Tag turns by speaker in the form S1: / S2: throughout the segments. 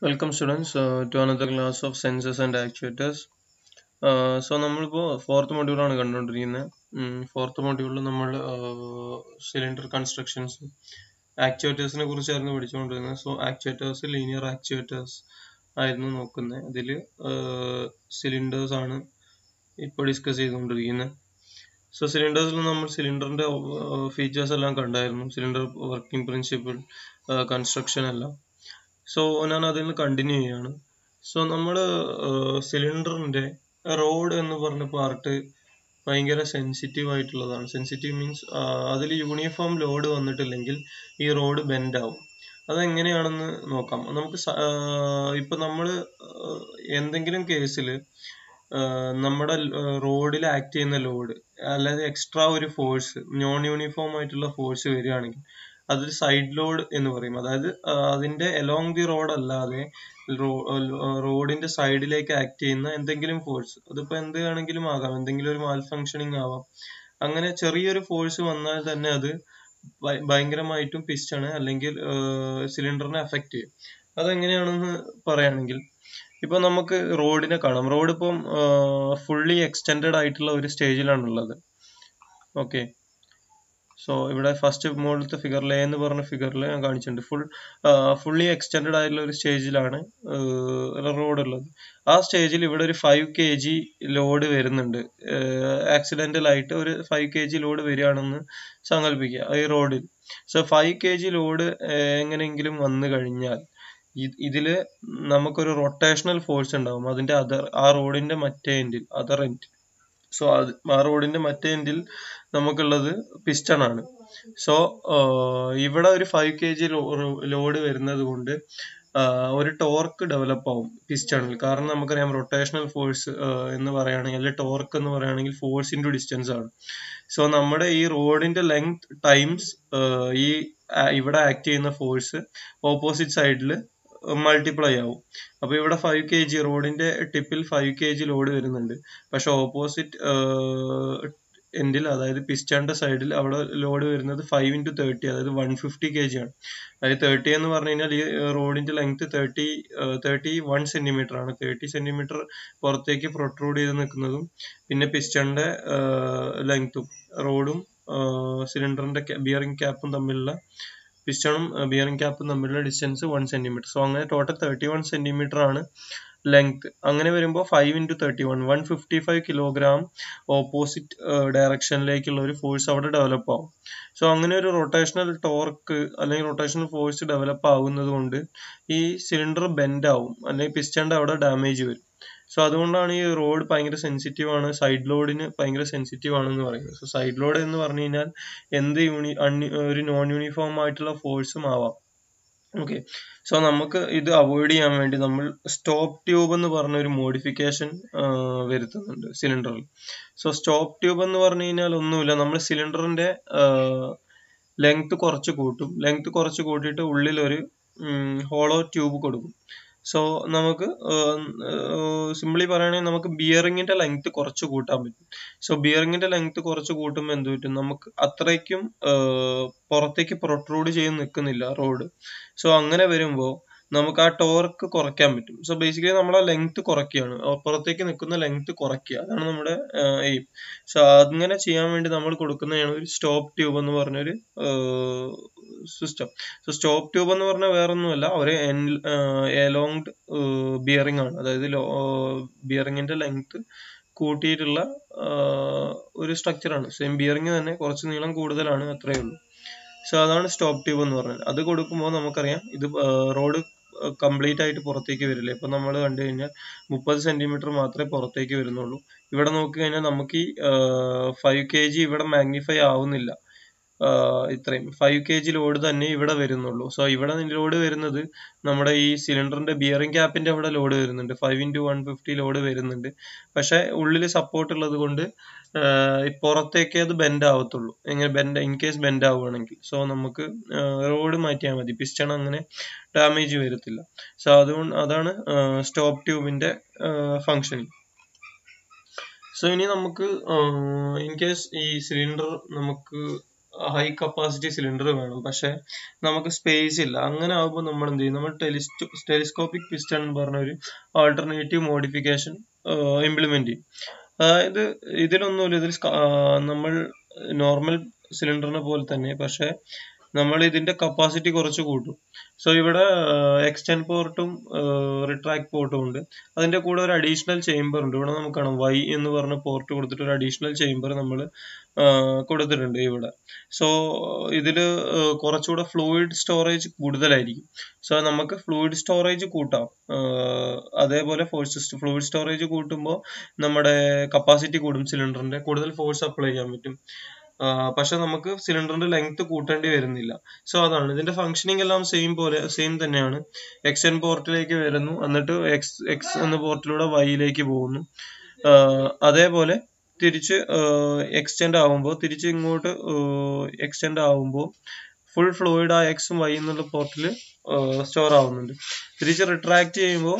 S1: Welcome students uh, to another class of sensors and actuators. So നമ്മളിപ്പോൾ fourth മൊഡ്യൂളാണ് കണ്ടുകൊണ്ടിരിക്കുന്നത് fourth മൊഡ്യൂളിൽ നമ്മൾ സിലിണ്ടർ കൺസ്ട്രക്ഷൻസ് ആക്ച്വേറ്റേഴ്സിനെ കുറിച്ചായിരുന്നു പഠിച്ചുകൊണ്ടിരുന്നത് സോ ആക്ച്വേറ്റേഴ്സ് ലീനിയർ ആക്ച്വേറ്റേഴ്സ് ആയിരുന്നു നോക്കുന്നത് അതിൽ സിലിണ്ടേഴ്സ് ആണ് ഇപ്പോൾ ഡിസ്കസ് ചെയ്തുകൊണ്ടിരിക്കുന്നത് സോ സിലിണ്ടേഴ്സിൽ നമ്മൾ സിലിണ്ടറിന്റെ ഫീച്ചേഴ്സ് എല്ലാം കണ്ടായിരുന്നു സിലിണ്ടർ വർക്കിംഗ് പ്രിൻസിപ്പിൾ കൺസ്ട്രക്ഷൻ എല്ലാം സോ ഞാൻ അതിൽ നിന്ന് കണ്ടിന്യൂ ചെയ്യാണ് സോ നമ്മൾ സിലിണ്ടറിന്റെ റോഡ് എന്ന് പറഞ്ഞ പാർട്ട് ഭയങ്കര സെൻസിറ്റീവ് ആയിട്ടുള്ളതാണ് സെൻസിറ്റീവ് മീൻസ് അതിൽ യൂണിഫോം ലോഡ് വന്നിട്ടില്ലെങ്കിൽ ഈ റോഡ് ബെൻഡ് ആവും അതെങ്ങനെയാണെന്ന് നോക്കാം നമുക്ക് ഇപ്പൊ നമ്മൾ എന്തെങ്കിലും കേസിൽ നമ്മുടെ റോഡിൽ ആക്ട് ചെയ്യുന്ന ലോഡ് അല്ലാതെ എക്സ്ട്രാ ഒരു ഫോഴ്സ് നോൺ യൂണിഫോം ആയിട്ടുള്ള ഫോഴ്സ് വരികയാണെങ്കിൽ അതൊരു സൈഡ് ലോഡ് എന്ന് പറയും അതായത് അതിന്റെ എലോങ് ദി റോഡ് അല്ലാതെ റോഡിന്റെ സൈഡിലേക്ക് ആക്ട് ചെയ്യുന്ന എന്തെങ്കിലും ഫോഴ്സ് അതിപ്പോ എന്ത് വേണമെങ്കിലും ആകാം എന്തെങ്കിലും ഒരു മാൽ ഫങ്ഷനിങ് ആവാം അങ്ങനെ ചെറിയൊരു ഫോഴ്സ് വന്നാൽ തന്നെ അത് ഭയങ്കരമായിട്ടും പിസ്റ്റണ് അല്ലെങ്കിൽ സിലിണ്ടറിനെ അഫക്റ്റ് ചെയ്യും അതെങ്ങനെയാണെന്ന് പറയുകയാണെങ്കിൽ ഇപ്പൊ നമുക്ക് റോഡിനെ കാണാം റോഡ് ഇപ്പം ഫുള്ളി എക്സ്റ്റെൻഡഡ് ആയിട്ടുള്ള ഒരു സ്റ്റേജിലാണുള്ളത് ഓക്കെ സോ ഇവിടെ ഫസ്റ്റ് മുകളിലത്തെ ഫിഗറിൽ എ എന്ന് പറഞ്ഞ ഫിഗറിൽ ഞാൻ കാണിച്ചിട്ടുണ്ട് ഫുൾ ഫുള്ളി എക്സ്റ്റെൻഡഡ് ആയിട്ടുള്ള ഒരു സ്റ്റേജിലാണ് റോഡ് ഉള്ളത് ആ സ്റ്റേജിൽ ഇവിടെ ഒരു ഫൈവ് കെ ജി ലോഡ് വരുന്നുണ്ട് ആക്സിഡന്റൽ ആയിട്ട് ഒരു ഫൈവ് കെ ജി ലോഡ് വരികയാണെന്ന് സങ്കല്പിക്കുക ഈ റോഡിൽ so five K G load എങ്ങനെയെങ്കിലും വന്നു കഴിഞ്ഞാൽ ഇതില് നമുക്കൊരു റൊട്ടേഷണൽ ഫോഴ്സ് ഉണ്ടാവും അതിന്റെ അതർ ആ റോഡിന്റെ മറ്റേ എൻഡിൽ അതർ എൻഡ് സോ അത് ആ റോഡിന്റെ മറ്റേ എൻഡിൽ നമുക്കുള്ളത് പിസ്റ്റൺ ആണ് സോ ഇവിടെ ഒരു ഫൈവ് കെ ജി ലോഡ് വരുന്നത് കൊണ്ട് ഒരു ടോർക്ക് ഡെവലപ്പ് ആവും പിസ്റ്റണിൽ കാരണം നമുക്കറിയാം റൊട്ടേഷണൽ ഫോഴ്സ് എന്ന് പറയുകയാണെങ്കിൽ അല്ലെങ്കിൽ ടോർക്ക് എന്ന് പറയുകയാണെങ്കിൽ ഫോഴ്സ് ഇൻറ്റു ഡിസ്റ്റൻസ് ആണ് സോ നമ്മുടെ ഈ റോഡിന്റെ ലെങ്ത് ടൈംസ് ഈ ഇവിടെ ആക്ട് ചെയ്യുന്ന ഫോഴ്സ് ഓപ്പോസിറ്റ് സൈഡിൽ മൾട്ടിപ്ലൈ ആവും അപ്പൊ ഇവിടെ ഫൈവ് കെ ജി റോഡിന്റെ ടിപ്പിൽ ഫൈവ് കെ ജി ലോഡ് വരുന്നുണ്ട് പക്ഷെ ഓപ്പോസിറ്റ് എൻഡിൽ അതായത് പിസ്റ്റന്റെ സൈഡിൽ അവിടെ ലോഡ് വരുന്നത് ഫൈവ് ഇൻറ്റു തേർട്ടി അതായത് വൺ ഫിഫ്റ്റി കെ ജി ആണ് അതായത് തേർട്ടി എന്ന് പറഞ്ഞു കഴിഞ്ഞാൽ ഈ റോഡിന്റെ length thirty thirty one centimetre ആണ് തേർട്ടി സെന്റിമീറ്റർ പുറത്തേക്ക് പ്രൊട്രൂഡ് ചെയ്ത് നിൽക്കുന്നതും പിന്നെ പിസ്റ്റന്റെ ലെങ്ത്തും റോഡും സിലിണ്ടറിന്റെ ബിയറിംഗ് ക്യാപ്പും തമ്മിലുള്ള പിസ്റ്റണും ബിയറിംഗ് ക്യാപ്പും തമ്മിലുള്ള ഡിസ്റ്റൻസ് വൺ സെന്റിമീറ്റർ സോ അങ്ങനെ ടോട്ടൽ തേർട്ടി വൺ സെന്റിമീറ്റർ ആണ് ലെങ്ത് അങ്ങനെ വരുമ്പോൾ five into thirty one one fifty five kilogram opposite ഡയറക്ഷനിലേക്കുള്ള ഒരു ഫോഴ്സ് അവിടെ ഡെവലപ്പ് ആവും സോ അങ്ങനെ ഒരു റൊട്ടേഷണൽ ടോർക്ക് അല്ലെങ്കിൽ റൊട്ടേഷണൽ ഫോഴ്സ് ഡെവലപ്പ് ആവുന്നത് കൊണ്ട് ഈ സിലിണ്ടർ ബെൻഡ് ആവും അല്ലെങ്കിൽ പിസ്റ്റന്റെ അവിടെ ഡാമേജ് വരും സോ അതുകൊണ്ടാണ് ഈ റോഡ് ഭയങ്കര സെൻസിറ്റീവ് ആണ് സൈഡ് ലോഡിന് ഭയങ്കര സെൻസിറ്റീവ് ആണെന്ന് പറയുന്നത് സോ സൈഡ് ലോഡ് എന്ന് പറഞ്ഞു കഴിഞ്ഞാൽ എന്ത് യൂണി ഒരു നോൺ യൂണിഫോം ആയിട്ടുള്ള ഫോഴ്സും ആവാം ഓക്കെ സോ നമുക്ക് ഇത് അവോയ്ഡ് ചെയ്യാൻ വേണ്ടി നമ്മൾ സ്റ്റോപ്പ് ട്യൂബ് എന്ന് പറഞ്ഞ ഒരു മോഡിഫിക്കേഷൻ വരുത്തുന്നുണ്ട് സിലിണ്ടറിൽ സോ സ്റ്റോപ്പ് ട്യൂബ് എന്ന് പറഞ്ഞു കഴിഞ്ഞാൽ ഒന്നുമില്ല നമ്മൾ സിലിണ്ടറിന്റെ ലെങ്ത് കുറച്ച് കൂട്ടും ലെങ്ത് കുറച്ച് കൂട്ടിയിട്ട് ഉള്ളിൽ ഒരു ഹോളോ ട്യൂബ് കൊടുക്കും സോ നമുക്ക് സിംപ്ലി പറയുകയാണെങ്കിൽ നമുക്ക് ബിയറിങ്ങിന്റെ ലെങ്ത് കുറച്ച് കൂട്ടാൻ പറ്റും സോ ബിയറിങ്ങിന്റെ ലെങ്ത് കുറച്ച് കൂട്ടുമ്പോൾ എന്ത് പറ്റും നമുക്ക് അത്രയ്ക്കും പുറത്തേക്ക് പ്രൊട്രൂഡ് ചെയ്ത് നിൽക്കുന്നില്ല റോഡ് സോ അങ്ങനെ വരുമ്പോൾ നമുക്ക് ആ ടോർക്ക് കുറയ്ക്കാൻ പറ്റും സോ ബേസിക്കലി നമ്മൾ ആ ലെങ്ത് കുറയ്ക്കുകയാണ് പുറത്തേക്ക് നിൽക്കുന്ന ലെങ്ത് കുറയ്ക്കുക അതാണ് നമ്മുടെ എയിം സോ അങ്ങനെ ചെയ്യാൻ വേണ്ടി നമ്മൾ കൊടുക്കുന്നതാണ് ഒരു സ്റ്റോപ്പ് ട്യൂബ് എന്ന് പറഞ്ഞൊരു സിസ്റ്റം സോ സ്റ്റോപ്പ് ട്യൂബ് എന്ന് പറഞ്ഞാൽ വേറൊന്നുമല്ല ഒരു എലോങ്ഡ് ബിയറിംഗ് ആണ് അതായത് ബിയറിംഗിന്റെ ലെങ്ത് കൂട്ടിയിട്ടുള്ള ഒരു സ്ട്രക്ചറാണ് സെയിം ബിയറിംഗ് തന്നെ കുറച്ച് നീളം കൂടുതലാണ് അത്രയേ ഉള്ളൂ സോ അതാണ് സ്റ്റോപ്പ് ട്യൂബ് എന്ന് പറഞ്ഞാൽ അത് കൊടുക്കുമ്പോൾ നമുക്കറിയാം ഇത് റോഡ് കംപ്ലീറ്റ് ആയിട്ട് പുറത്തേക്ക് വരില്ല ഇപ്പൊ നമ്മൾ കണ്ടു കഴിഞ്ഞാൽ മുപ്പത് സെന്റിമീറ്റർ മാത്രമേ പുറത്തേക്ക് വരുന്നുള്ളൂ ഇവിടെ നോക്കി കഴിഞ്ഞാൽ നമുക്ക് ഈ ഫൈവ് കെ ജി ഇവിടെ മാഗ്നിഫൈ ആവുന്നില്ല ഇത്രയും ഫൈവ് കെ ജി ലോഡ് തന്നെ ഇവിടെ വരുന്നുള്ളൂ സോ ഇവിടെ ലോഡ് വരുന്നത് നമ്മുടെ ഈ സിലിണ്ടറിന്റെ ബിയറിംഗ് ക്യാപ്പിന്റെ അവിടെ ലോഡ് വരുന്നുണ്ട് five into one fifty load വരുന്നുണ്ട് പക്ഷെ ഉള്ളിൽ സപ്പോർട്ട് ഉള്ളത് കൊണ്ട് പുറത്തേക്ക് അത് ബെൻഡ് ആവത്തുള്ളൂ എങ്ങനെ ബെൻഡ് ഇൻ കേസ് ബെൻഡ് ആവുകയാണെങ്കിൽ സോ നമുക്ക് റോഡ് മാറ്റിയാൽ മതി പിസ്റ്റൺ അങ്ങനെ ഡാമേജ് വരത്തില്ല സോ അതുകൊണ്ട് അതാണ് സ്റ്റോപ്പ് ട്യൂബിന്റെ ഫങ്ഷനിങ് സോ ഇനി നമുക്ക് ഇൻ കേസ് ഈ സിലിണ്ടർ നമുക്ക് ഹൈ കപ്പാസിറ്റി സിലിണ്ടർ വേണം പക്ഷെ നമുക്ക് സ്പേസ് ഇല്ല അങ്ങനെ ആകുമ്പോൾ നമ്മൾ എന്ത് ചെയ്യും നമ്മൾ ടെലിസ്റ്റോ ടെലിസ്കോപ്പിക് പിസ്റ്റൺ എന്ന് പറഞ്ഞ ഒരു ആൾട്ടർനേറ്റീവ് മോഡിഫിക്കേഷൻ ഇംപ്ലിമെന്റ് ചെയ്യും അതായത് ഇതിലൊന്നുമില്ല ഇതിൽ സ്ക- ആ, നമ്മൾ നോർമൽ സിലിണ്ടറിനെ പോലെ തന്നെ പക്ഷെ നമ്മൾ ഇതിന്റെ കപ്പാസിറ്റി കുറച്ച് കൂട്ടും സോ ഇവിടെ എക്സ്റ്റെൻഡ് പോർട്ടും റിട്രാക്ട് പോർട്ടും ഉണ്ട് അതിന്റെ കൂടെ ഒരു അഡീഷണൽ ചേംബർ ഉണ്ട് ഇവിടെ നമുക്ക് കാണാം വൈ എന്ന് പറഞ്ഞ പോർട്ട് കൊടുത്തിട്ട് ഒരു അഡീഷണൽ ചേംബർ നമ്മൾ കൊടുത്തിട്ടുണ്ട് ഇവിടെ സോ ഇതില് ഏഹ് കുറച്ചുകൂടെ ഫ്ലൂയിഡ് സ്റ്റോറേജ് കൂടുതലായിരിക്കും സോ നമുക്ക് ഫ്ലൂയിഡ് സ്റ്റോറേജ് കൂട്ടാം ഏഹ് അതേപോലെ ഫോഴ്സ് ഫ്ലൂയിഡ് സ്റ്റോറേജ് കൂട്ടുമ്പോൾ നമ്മുടെ കപ്പാസിറ്റി കൂടും സിലിണ്ടറിന്റെ കൂടുതൽ ഫോഴ്സ് അപ്ലൈ ചെയ്യാൻ പറ്റും ആഹ് പക്ഷെ നമുക്ക് സിലിണ്ടറിന്റെ ലെങ്ത് കൂട്ടേണ്ടി വരുന്നില്ല സോ അതാണ് ഇതിന്റെ ഫംഗ്ഷനിങ് എല്ലാം സെയിം പോലെ സെയിം തന്നെയാണ് എക്സ് എൻ പോർട്ടിലേക്ക് വരുന്നു എന്നിട്ട് എക്സ് എക്സ് എന്ന പോർട്ടിലൂടെ വൈയിലേക്ക് പോകുന്നു ആഹ് അതേപോലെ തിരിച്ച് എക്സ്റ്റെൻഡ് ആവുമ്പോൾ തിരിച്ച് ഇങ്ങോട്ട് എക്സ്റ്റെൻഡ് ആവുമ്പോൾ ഫുൾ ഫ്ലൂയിഡ് ആ എക്സും വൈ എന്നുള്ള പോർട്ടിൽ സ്റ്റോർ ആവുന്നുണ്ട് തിരിച്ച് റിട്രാക്ട് ചെയ്യുമ്പോൾ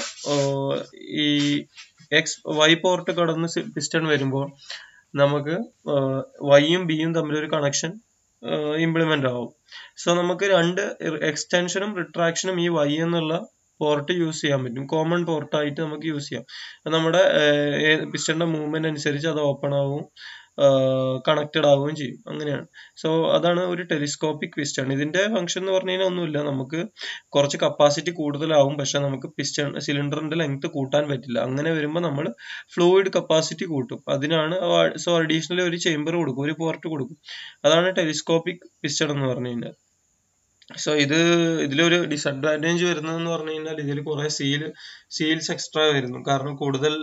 S1: ഈ എക്സ് വൈ പോർട്ട് കടന്ന് പിസ്റ്റൺ വരുമ്പോൾ നമുക്ക് വൈയും ബിയും തമ്മിലൊരു കണക്ഷൻ ഇംപ്ലിമെന്റ് ആവും സോ നമുക്ക് രണ്ട് എക്സ്റ്റൻഷനും റിട്രാക്ഷനും ഈ വൈ എന്നുള്ള പോർട്ട് യൂസ് ചെയ്യാൻ പറ്റും കോമൺ പോർട്ടായിട്ട് നമുക്ക് യൂസ് ചെയ്യാം അത് നമ്മുടെ പിസ്റ്റന്റെ മൂവ്മെന്റ് അനുസരിച്ച് അത് ഓപ്പൺ ആവും കണക്റ്റഡ് ആവുകയും ചെയ്യും അങ്ങനെയാണ് സോ അതാണ് ഒരു ടെലിസ്കോപ്പിക് പിസ്റ്റൺ ഇതിന്റെ ഫംഗ്ഷൻ എന്ന് പറഞ്ഞു കഴിഞ്ഞാൽ ഒന്നുമില്ല നമുക്ക് കുറച്ച് കപ്പാസിറ്റി കൂടുതലാവും പക്ഷെ നമുക്ക് പിസ്റ്റൺ സിലിണ്ടറിന്റെ ലെങ്ത് കൂട്ടാൻ പറ്റില്ല അങ്ങനെ വരുമ്പോൾ നമ്മൾ ഫ്ലൂയിഡ് കപ്പാസിറ്റി കൂട്ടും അതിനാണ് സോ അഡീഷണൽ ഒരു ചേംബർ കൊടുക്കും ഒരു പോർട്ട് കൊടുക്കും അതാണ് ടെലിസ്കോപ്പിക് പിസ്റ്റൺ എന്ന് പറഞ്ഞു കഴിഞ്ഞാൽ സോ ഇത് ഇതിലൊരു ഡിസഡ്വാൻറ്റേജ് വരുന്നതെന്ന് പറഞ്ഞു കഴിഞ്ഞാൽ ഇതിൽ കുറെ സീൽ സീൽസ് എക്സ്ട്രാ വരുന്നു കാരണം കൂടുതൽ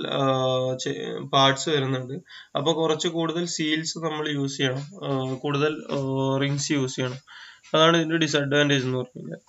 S1: പാർട്സ് വരുന്നുണ്ട് അപ്പൊ കുറച്ച് കൂടുതൽ സീൽസ് നമ്മൾ യൂസ് ചെയ്യണം ആ, കൂടുതൽ റിങ്സ് യൂസ് ചെയ്യണം അതാണ് ഇതിന്റെ ഡിസഡ്വാൻറ്റേജ് എന്ന് പറഞ്ഞു കഴിഞ്ഞാൽ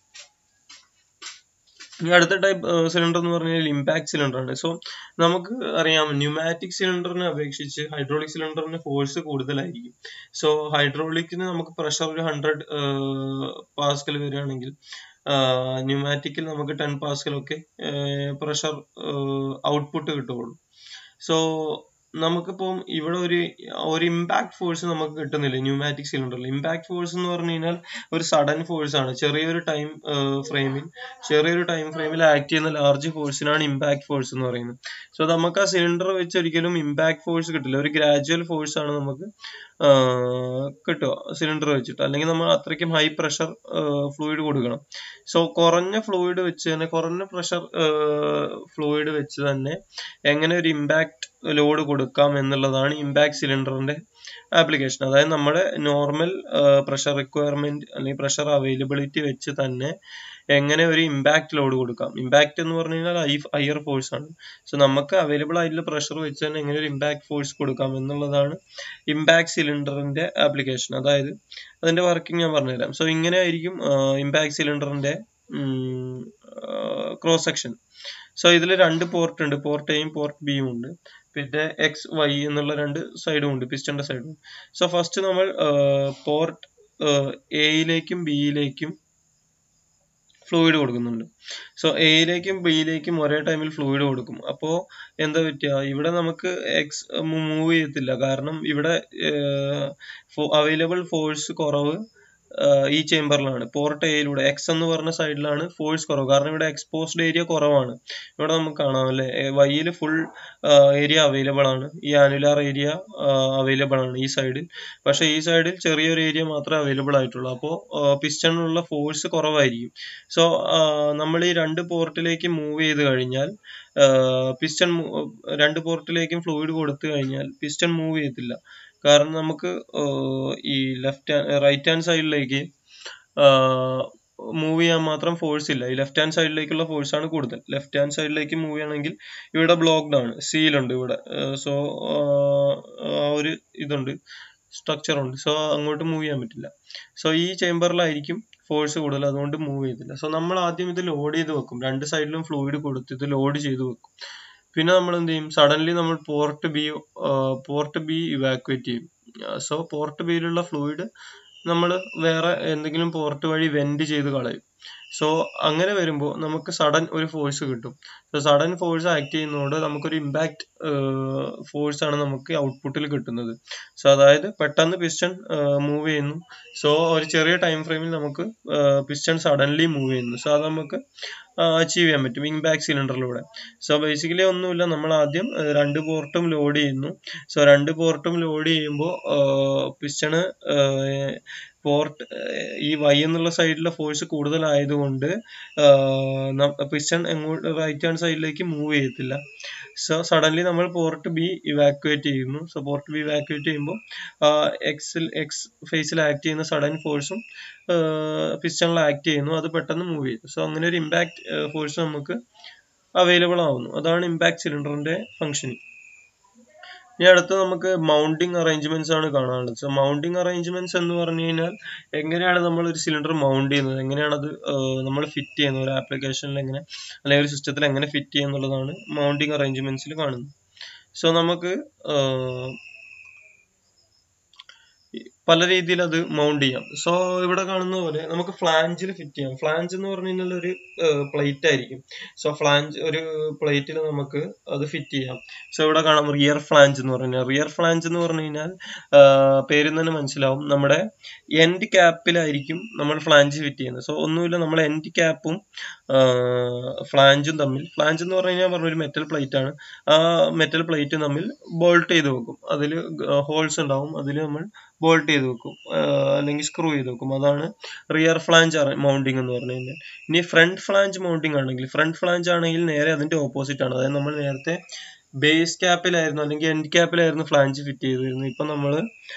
S1: ഇനി അടുത്ത ടൈപ്പ് സിലിണ്ടർ എന്ന് പറഞ്ഞാൽ ഇമ്പാക്ട് സിലിണ്ടർ ആണ് സോ നമുക്ക് അറിയാം ന്യൂമാറ്റിക് സിലിണ്ടറിനെ അപേക്ഷിച്ച് ഹൈഡ്രോളിക് സിലിണ്ടറിന് ഫോഴ്സ് കൂടുതലായിരിക്കും സോ ഹൈഡ്രോളിക്കിന് നമുക്ക് പ്രഷർ ഒരു ഹൺഡ്രഡ് പാസ്കൽ വരികയാണെങ്കിൽ ന്യൂമാറ്റിക്കിൽ നമുക്ക് ടെൻ പാസ്കൽ ഒക്കെ പ്രഷർ ഔട്ട്പുട്ട് കിട്ടുകയുള്ളൂ സോ നമുക്കിപ്പം ഇവിടെ ഒരു ഒരു ഇമ്പാക്ട് ഫോഴ്സ് നമുക്ക് കിട്ടുന്നില്ല ന്യൂമാറ്റിക് സിലിണ്ടറിൽ ഇമ്പാക്ട് ഫോഴ്സ് എന്ന് പറഞ്ഞു കഴിഞ്ഞാൽ ഒരു സഡൻ ഫോഴ്സ് ആണ് ചെറിയൊരു ടൈം ഫ്രെയിമിൽ ചെറിയൊരു ടൈം ഫ്രെയിമിൽ ആക്ട് ചെയ്യുന്ന ലാർജ് ഫോഴ്സിനാണ് ഇമ്പാക്ട് ഫോഴ്സ് എന്ന് പറയുന്നത് സോ നമുക്ക് ആ സിലിണ്ടർ വെച്ച് ഒരിക്കലും ഇമ്പാക്ട് ഫോഴ്സ് കിട്ടില്ല ഒരു ഗ്രാജുവൽ ഫോഴ്സ് ആണ് നമുക്ക് കിട്ടുക സിലിണ്ടർ വെച്ചിട്ട് അല്ലെങ്കിൽ നമ്മൾ അത്രയ്ക്കും ഹൈ പ്രഷർ ഫ്ലൂയിഡ് കൊടുക്കണം സോ കുറഞ്ഞ ഫ്ലൂയിഡ് വെച്ച് തന്നെ കുറഞ്ഞ പ്രഷർ ഫ്ലൂയിഡ് വെച്ച് തന്നെ എങ്ങനെ ഒരു ഇമ്പാക്ട് ലോഡ് കൊടുക്കാം എന്നുള്ളതാണ് ഇമ്പാക്ട് സിലിണ്ടറിന്റെ ആപ്ലിക്കേഷൻ അതായത് നമ്മുടെ നോർമൽ പ്രഷർ റിക്വയർമെന്റ് അല്ലെങ്കിൽ പ്രഷർ അവൈലബിലിറ്റി വെച്ച് തന്നെ എങ്ങനെ ഒരു ഇമ്പാക്ട് ലോഡ് കൊടുക്കാം ഇമ്പാക്ട് എന്ന് പറഞ്ഞു കഴിഞ്ഞാൽ ഹൈ ഹയർ ഫോഴ്സ് ആണ് സോ നമുക്ക് അവൈലബിൾ ആയിട്ടുള്ള പ്രഷർ വെച്ച് തന്നെ എങ്ങനെ ഒരു ഇമ്പാക്ട് ഫോഴ്സ് കൊടുക്കാം എന്നുള്ളതാണ് ഇമ്പാക്ട് സിലിണ്ടറിന്റെ ആപ്ലിക്കേഷൻ അതായത് അതിന്റെ വർക്കിംഗ് ഞാൻ പറഞ്ഞുതരാം സോ ഇങ്ങനെ ആയിരിക്കും ഇമ്പാക്ട് സിലിണ്ടറിന്റെ ക്രോസ് സെക്ഷൻ സോ ഇതിൽ രണ്ട് പോർട്ട് ഉണ്ട് പോർട്ട് എയും പോർട്ട് ബിയും ഉണ്ട് പിന്നെ എക്സ് വൈ എന്നുള്ള രണ്ട് സൈഡും ഉണ്ട് പിസ്റ്റന്റെ സൈഡും സോ ഫസ്റ്റ് നമ്മൾ പോർട്ട് എയിലേക്കും ബിയിലേക്കും ഫ്ലൂയിഡ് കൊടുക്കുന്നുണ്ട് സോ എയിലേക്കും ബിയിലേക്കും ഒരേ ടൈമിൽ ഫ്ലൂയിഡ് കൊടുക്കും അപ്പോൾ എന്താ പറ്റുക ഇവിടെ നമുക്ക് എക്സ് മൂവ് ചെയ്യത്തില്ല കാരണം ഇവിടെ അവൈലബിൾ ഫോഴ്സ് കുറവ് ഈ ചേംബറിലാണ് പോർട്ട് എയിലൂടെ എക്സ് എന്ന് പറഞ്ഞ സൈഡിലാണ് ഫോഴ്സ് കുറവ് കാരണം ഇവിടെ എക്സ്പോസ്ഡ് ഏരിയ കുറവാണ് ഇവിടെ നമുക്ക് കാണാം അല്ലെ വൈയിൽ ഫുൾ ഏരിയ അവൈലബിൾ ആണ് ഈ ആനുലാർ ഏരിയ അവൈലബിൾ ആണ് ഈ സൈഡിൽ പക്ഷെ ഈ സൈഡിൽ ചെറിയൊരു ഏരിയ മാത്രമേ അവൈലബിൾ ആയിട്ടുള്ളൂ അപ്പോൾ പിസ്റ്റണിലുള്ള ഫോഴ്സ് കുറവായിരിക്കും സോ നമ്മൾ ഈ രണ്ട് പോർട്ടിലേക്ക് മൂവ് ചെയ്ത് കഴിഞ്ഞാൽ പിസ്റ്റൺ രണ്ട് പോർട്ടിലേക്കും ഫ്ലൂയിഡ് കൊടുത്തു കഴിഞ്ഞാൽ പിസ്റ്റൺ മൂവ് ചെയ്യത്തില്ല കാരണം നമുക്ക് ഈ ലെഫ്റ്റ് റൈറ്റ് ഹാൻഡ് സൈഡിലേക്ക് മൂവ് ചെയ്യാൻ മാത്രം ഫോഴ്സ് ഇല്ല ഈ ലെഫ്റ്റ് ഹാൻഡ് സൈഡിലേക്കുള്ള ഫോഴ്സ് ആണ് കൂടുതൽ ലെഫ്റ്റ് ഹാൻഡ് സൈഡിലേക്ക് മൂവ് ചെയ്യണമെങ്കിൽ ഇവിടെ ബ്ലോക്ക്ഡ് ആണ് സീൽ ഉണ്ട് ഇവിടെ സോ ഒരു ഇതുണ്ട് സ്ട്രക്ചർ ഉണ്ട് സോ അങ്ങോട്ട് മൂവ് ചെയ്യാൻ പറ്റില്ല സോ ഈ ചേംബറിലായിരിക്കും ഫോഴ്സ് കൂടുതൽ അതുകൊണ്ട് മൂവ് ചെയ്തില്ല സോ നമ്മൾ ആദ്യം ഇത് ലോഡ് ചെയ്ത് വെക്കും രണ്ട് സൈഡിലും ഫ്ലൂയിഡ് കൊടുത്ത് ഇത് ലോഡ് ചെയ്ത് വെക്കും പിന്നെ നമ്മൾ എന്ത് ചെയ്യും സഡൻലി നമ്മൾ port B port B evacuate ചെയ്യും സോ പോർട്ട് ബിയിലുള്ള ഫ്ലൂയിഡ് നമ്മൾ വേറെ എന്തെങ്കിലും പോർട്ട് വഴി വെന്റ് ചെയ്ത് കളയും സോ അങ്ങനെ വരുമ്പോൾ നമുക്ക് സഡൻ ഒരു ഫോഴ്സ് കിട്ടും സോ സഡൻ ഫോഴ്സ് ആക്ട് ചെയ്യുന്നതുകൊണ്ട് നമുക്കൊരു ഇമ്പാക്ട് ഫോഴ്സ് ആണ് നമുക്ക് ഔട്ട്പുട്ടിൽ കിട്ടുന്നത് സോ അതായത് പെട്ടെന്ന് പിസ്റ്റൺ മൂവ് ചെയ്യുന്നു സോ ഒരു ചെറിയ ടൈം ഫ്രെയിമിൽ നമുക്ക് പിസ്റ്റൺ സഡൻലി മൂവ് ചെയ്യുന്നു സോ അത് നമുക്ക് അച്ചീവ് ചെയ്യാൻ പറ്റും വിങ് ബാക്ക് സിലിണ്ടറിലൂടെ സോ ബേസിക്കലി ഒന്നുമില്ല നമ്മൾ ആദ്യം ഏഹ്, രണ്ട് പോർട്ടും ലോഡ് ചെയ്യുന്നു സോ രണ്ട് പോർട്ടും ലോഡ് ചെയ്യുമ്പോൾ പിസ്റ്റണ് പോർട്ട് ഈ വൈ എന്നുള്ള സൈഡിലെ ഫോഴ്സ് കൂടുതലായതുകൊണ്ട് പിസ്റ്റൺ എങ്ങോട്ട് റൈറ്റ് ഹാൻഡ് സൈഡിലേക്ക് മൂവ് ചെയ്യത്തില്ല സോ സഡൻലി നമ്മൾ പോർട്ട് ബി ഇവാക്യുവേറ്റ് ചെയ്യുന്നു സോ പോർട്ട് ബി ഇവാക്യുവേറ്റ് ചെയ്യുമ്പോൾ എക്സിൽ എക്സ് ഫേസിൽ ആക്ട് ചെയ്യുന്ന സഡൻ ഫോഴ്സും പിസ്റ്റണിൽ ആക്ട് ചെയ്യുന്നു അത് പെട്ടെന്ന് മൂവ് ചെയ്യും സോ അങ്ങനെ ഒരു ഇമ്പാക്ട് ഫോഴ്സ് നമുക്ക് അവൈലബിൾ ആവുന്നു അതാണ് ഇമ്പാക്ട് സിലിണ്ടറിന്റെ ഫംഗ്ഷനിങ് ഇനി അടുത്ത് നമുക്ക് മൗണ്ടിങ് അറേഞ്ച്മെന്റ്സ് ആണ് കാണാനുള്ളത് സോ മൗണ്ടിങ് അറേഞ്ച്മെന്റ്സ് എന്ന് പറഞ്ഞു കഴിഞ്ഞാൽ എങ്ങനെയാണ് നമ്മൾ ഒരു സിലിണ്ടർ മൗണ്ട് ചെയ്യുന്നത് എങ്ങനെയാണ് അത് നമ്മൾ ഫിറ്റ് ചെയ്യുന്നത് ഒരു ആപ്ലിക്കേഷനിൽ എങ്ങനെ അല്ലെങ്കിൽ ഒരു സിസ്റ്റത്തിൽ എങ്ങനെ ഫിറ്റ് ചെയ്യുന്നുള്ളതാണ് മൗണ്ടിങ് അറേഞ്ച്മെന്റ്സിൽ കാണുന്നത് സോ നമുക്ക് ആഹ്, ഈ പല രീതിയിൽ അത് മൗണ്ട് ചെയ്യാം സോ ഇവിടെ കാണുന്ന പോലെ നമുക്ക് ഫ്ലാഞ്ചിൽ ഫിറ്റ് ചെയ്യാം ഫ്ലാഞ്ച് എന്ന് പറഞ്ഞു കഴിഞ്ഞാൽ ഒരു പ്ലേറ്റ് ആയിരിക്കും സോ ഫ്ലാഞ്ച് ഒരു പ്ലേറ്റിൽ നമുക്ക് അത് ഫിറ്റ് ചെയ്യാം സോ ഇവിടെ കാണാം റിയർ ഫ്ലാഞ്ച് എന്ന് പറഞ്ഞാൽ റിയർ ഫ്ലാഞ്ച് എന്ന് പറഞ്ഞു കഴിഞ്ഞാൽ പേരിൽ തന്നെ മനസ്സിലാവും നമ്മുടെ എൻഡ് ക്യാപ്പിലായിരിക്കും നമ്മൾ ഫ്ലാഞ്ച് ഫിറ്റ് ചെയ്യുന്നത് സോ ഒന്നുമില്ല നമ്മൾ എൻഡ് ക്യാപ്പും ഫ്ലാഞ്ചും തമ്മിൽ ഫ്ലാഞ്ച് എന്ന് പറഞ്ഞു കഴിഞ്ഞാൽ പറഞ്ഞ ഒരു മെറ്റൽ പ്ലേറ്റ് ആണ് ആ മെറ്റൽ പ്ലേറ്റ് തമ്മിൽ ബോൾട്ട് ചെയ്ത് വെക്കും അതിൽ ഹോൾസ് ഉണ്ടാവും അതിൽ നമ്മൾ ബോൾട്ട് ചെയ്ത് വെക്കും ആഹ് അല്ലെങ്കിൽ സ്ക്രൂ ചെയ്ത് വെക്കും അതാണ് റിയർ ഫ്ലാഞ്ച് മൗണ്ടിങ് എന്ന് പറഞ്ഞു കഴിഞ്ഞാൽ ഇനി ഫ്രണ്ട് ഫ്ലാഞ്ച് മൗണ്ടിങ് ആണെങ്കിൽ ഫ്രണ്ട് ഫ്ലാഞ്ച് ആണെങ്കിൽ നേരെ അതിന്റെ ഓപ്പോസിറ്റ് ആണ് അതായത് നമ്മൾ നേരത്തെ ബേസ് ക്യാപ്പിലായിരുന്നു അല്ലെങ്കിൽ എൻഡ് ക്യാപ്പിലായിരുന്നു ഫ്ലാഞ്ച് ഫിറ്റ് ചെയ്തിരുന്നത് ഇപ്പൊ നമ്മൾ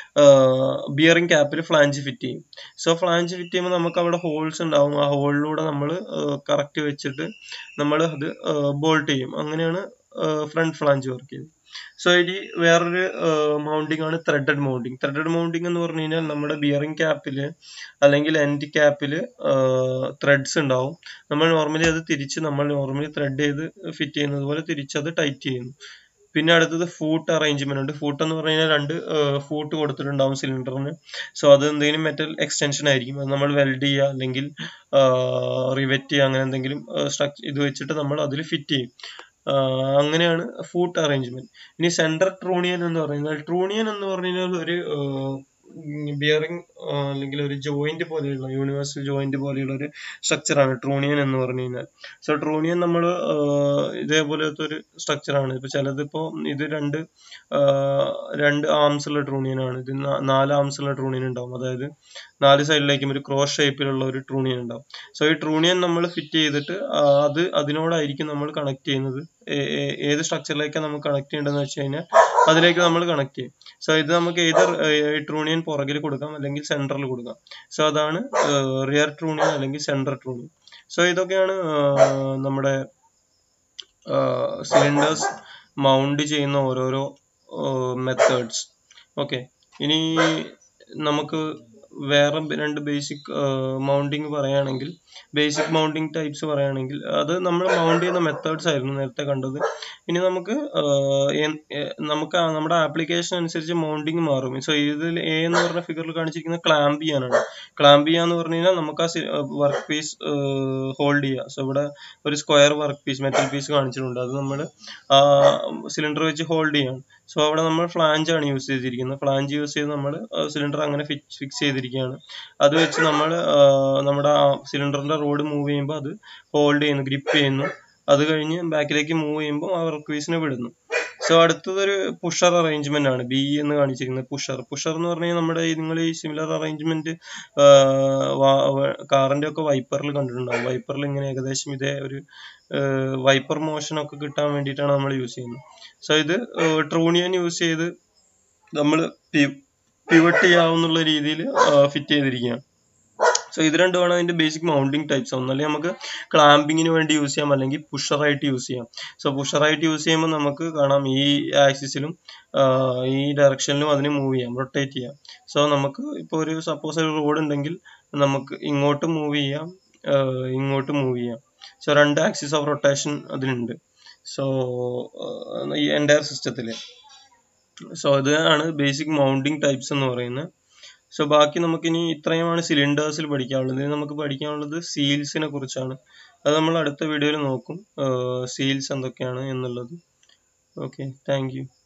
S1: ബിയറിംഗ് ക്യാപ്പിൽ ഫ്ലാഞ്ച് ഫിറ്റ് ചെയ്യും സോ ഫ്ലാഞ്ച് ഫിറ്റ് ചെയ്യുമ്പോൾ നമുക്ക് അവിടെ ഹോൾസ് ഉണ്ടാവും ആ ഹോളിലൂടെ നമ്മൾ കറക്റ്റ് വെച്ചിട്ട് നമ്മൾ അത് ബോൾട്ട് ചെയ്യും അങ്ങനെയാണ് ഫ്രണ്ട് ഫ്ലാഞ്ച് വർക്ക് ചെയ്യുന്നത് സോ ഇനി വേറൊരു മൗണ്ടിങ് ആണ് ത്രെഡഡ് മൗണ്ടിങ് ത്രെഡഡ് മൗണ്ടിങ് എന്ന് പറഞ്ഞു കഴിഞ്ഞാൽ നമ്മുടെ ബിയറിംഗ് ക്യാപ്പിൽ അല്ലെങ്കിൽ എൻഡ് ക്യാപ്പിൽ ത്രെഡ്സ് ഉണ്ടാവും നമ്മൾ നോർമലി അത് തിരിച്ച് നമ്മൾ നോർമലി ത്രെഡ് ചെയ്ത് ഫിറ്റ് ചെയ്യുന്നത് പോലെ തിരിച്ച് അത് ടൈറ്റ് ചെയ്യുന്നു പിന്നെ അടുത്തത് ഫൂട്ട് അറേഞ്ച്മെന്റ് ഉണ്ട് ഫൂട്ട് എന്ന് പറഞ്ഞു കഴിഞ്ഞാൽ രണ്ട് ഫൂട്ട് കൊടുത്തിട്ടുണ്ടാവും സിലിണ്ടറിന് സോ അത് എന്തെങ്കിലും മെറ്റൽ എക്സ്റ്റൻഷൻ ആയിരിക്കും അത് നമ്മൾ വെൽഡ് ചെയ്യുക അല്ലെങ്കിൽ റിവെറ്റ് ചെയ്യുക അങ്ങനെ എന്തെങ്കിലും സ്ട്രക്ചർ ഇത് വെച്ചിട്ട് നമ്മൾ അതിൽ ഫിറ്റ് ചെയ്യും ആഹ് അങ്ങനെയാണ് ഫൂട്ട് അറേഞ്ച്മെന്റ് ഇനി സെൻട്രൽ ട്രൂണിയൻ എന്ന് പറയുന്നത് ട്രൂണിയൻ എന്ന് പറഞ്ഞു കഴിഞ്ഞാൽ ഒരു ബിയറിംഗ് അല്ലെങ്കിൽ ഒരു ജോയിന്റ് പോലെയുള്ള യൂണിവേഴ്സൽ ജോയിന്റ് പോലെയുള്ള ഒരു സ്ട്രക്ചറാണ് ട്രൂണിയൻ എന്ന് പറഞ്ഞു കഴിഞ്ഞാൽ സോ ട്രൂണിയൻ നമ്മൾ ഇതേപോലത്തെ ഒരു സ്ട്രക്ചറാണ് ഇപ്പൊ ചിലതിപ്പോ ഇത് രണ്ട് ആഹ് രണ്ട് ആംസ് ഉള്ള ട്രൂണിയൻ ആണ് ഇത് നാ- നാല് ആംസ് ഉള്ള ട്രൂണിയൻ ഉണ്ടാവും അതായത് നാല് സൈഡിലേക്കും ഒരു ക്രോസ് ഷേപ്പിലുള്ള ഒരു ട്രൂണിയൻ ഉണ്ടാവും സോ ഈ ട്രൂണിയൻ നമ്മൾ ഫിറ്റ് ചെയ്തിട്ട് ആ, അത് അതിനോടായിരിക്കും നമ്മൾ കണക്ട് ചെയ്യുന്നത് ഏ- ഏ- ഏത് സ്ട്രക്ചറിലേക്കാണ് നമുക്ക് കണക്ട് ചെയ്യേണ്ടതെന്ന് വെച്ച് കഴിഞ്ഞാൽ അതിലേക്ക് നമ്മൾ കണക്ട് ചെയ്യും സോ ഇത് നമുക്ക് ഏത് ട്രൂണിയൻ പുറകിൽ കൊടുക്കാം അല്ലെങ്കിൽ സെൻട്രൽ കൊടുക്കാം സോ അതാണ് റിയർ ട്രൂണിയൻ അല്ലെങ്കിൽ സെൻട്രൽ ട്രൂണിയൻ സോ ഇതൊക്കെയാണ് ആ, നമ്മുടെ സിലിണ്ടേഴ്സ് മൗണ്ട് ചെയ്യുന്ന ഓരോരോ മെത്തേഡ്സ് ഓക്കെ ഇനി നമുക്ക് വേറെ ബ- രണ്ട് ബേസിക് മൗണ്ടിങ് പറയുകയാണെങ്കിൽ ബേസിക് മൗണ്ടിങ് ടൈപ്സ് പറയുകയാണെങ്കിൽ അത് നമ്മൾ മൗണ്ട് ചെയ്യുന്ന മെത്തേഡ്സ് ആയിരുന്നു നേരത്തെ കണ്ടത് ഇനി നമുക്ക് ആഹ് എൻ- എ- നമുക്ക് ആ നമ്മുടെ ആപ്ലിക്കേഷൻ അനുസരിച്ച് മൗണ്ടിങ് മാറും സോ ഇതിൽ എ എന്ന് പറഞ്ഞ ഫിഗറിൽ കാണിച്ചിരിക്കുന്നത് ക്ലാമ്പ് ചെയ്യാനാണ് ക്ലാമ്പ് ചെയ്യാന്ന് പറഞ്ഞു കഴിഞ്ഞാൽ നമുക്ക് ആ വർക്ക് പീസ് ഹോൾഡ് ചെയ്യുക സോ ഇവിടെ ഒരു square work piece metal piece കാണിച്ചിട്ടുണ്ട് അത് നമ്മൾ ആ സിലിണ്ടർ വെച്ച് ഹോൾഡ് ചെയ്യാണ് സോ അവിടെ നമ്മൾ ഫ്ലാഞ്ച് ആണ് യൂസ് ചെയ്തിരിക്കുന്നത് ഫ്ലാഞ്ച് യൂസ് ചെയ്ത് നമ്മൾ സിലിണ്ടർ അങ്ങനെ ഫിക്സ് ചെയ്തിരിക്കുകയാണ് അത് വെച്ച് നമ്മൾ നമ്മുടെ സിലിണ്ടറിന്റെ റോഡ് മൂവ് ചെയ്യുമ്പോൾ അത് ഹോൾഡ് ചെയ്യുന്നു ഗ്രിപ്പ് ചെയ്യുന്നു അത് കഴിഞ്ഞ് ബാക്കിലേക്ക് മൂവ് ചെയ്യുമ്പോൾ ആ വർക്ക് പീസിനെ വിടുന്നു സോ അടുത്തതൊരു പുഷർ അറേഞ്ച്മെന്റ് ആണ് ബി എന്ന് കാണിച്ചിരിക്കുന്നത് പുഷർ പുഷർ എന്ന് പറഞ്ഞാൽ നമ്മുടെ ഈ നിങ്ങൾ ഈ സിമിലർ അറേഞ്ച്മെന്റ് കാറിന്റെ ഒക്കെ വൈപ്പറിൽ കണ്ടിട്ടുണ്ടാവും വൈപ്പറിൽ ഇങ്ങനെ ഏകദേശം ഇതേ ഒരു വൈപ്പർ മോഷൻ ഒക്കെ കിട്ടാൻ വേണ്ടിയിട്ടാണ് നമ്മൾ യൂസ് ചെയ്യുന്നത് സോ ഇത് ട്രൂണിയൻ യൂസ് ചെയ്ത് നമ്മൾ പിവട്ട് ചെയ്യാവുന്നുള്ള രീതിയിൽ ഫിറ്റ് ചെയ്തിരിക്കുകയാണ് സോ ഇത് രണ്ടുമാണ് അതിന്റെ ബേസിക് മൗണ്ടിങ് ടൈപ്സ് ഒന്നല്ലെങ്കിൽ നമുക്ക് ക്ലാമ്പിങ്ങിന് വേണ്ടി യൂസ് ചെയ്യാം അല്ലെങ്കിൽ പുഷറായിട്ട് യൂസ് ചെയ്യാം സോ പുഷറായിട്ട് യൂസ് ചെയ്യുമ്പോൾ നമുക്ക് കാണാം ഈ ആക്സിസിലും ഈ ഡയറക്ഷനിലും അതിന് മൂവ് ചെയ്യാം റൊട്ടേറ്റ് ചെയ്യാം സോ നമുക്ക് ഇപ്പോൾ ഒരു സപ്പോസ് ഒരു റോഡ് ഉണ്ടെങ്കിൽ നമുക്ക് ഇങ്ങോട്ട് മൂവ് ചെയ്യാം ആഹ് ഇങ്ങോട്ട് മൂവ് ചെയ്യാം സോ രണ്ട് ആക്സിസ് ഓഫ് റൊട്ടേഷൻ അതിനുണ്ട് സോ ഈ എൻറ്റയർ സിസ്റ്റത്തിൽ സോ ഇതാണ് ബേസിക് മൗണ്ടിങ് ടൈപ്സ് എന്ന് പറയുന്നത് സോ ബാക്കി നമുക്കിനി ഇത്രയുമാണ് സിലിണ്ടേഴ്സിൽ പഠിക്കാനുള്ളത് ഇനി നമുക്ക് പഠിക്കാനുള്ളത് സീൽസിനെ കുറിച്ചാണ് അത് നമ്മൾ അടുത്ത വീഡിയോയിൽ നോക്കും സീൽസ് എന്തൊക്കെയാണ് എന്നുള്ളത് ഓക്കെ താങ്ക് യു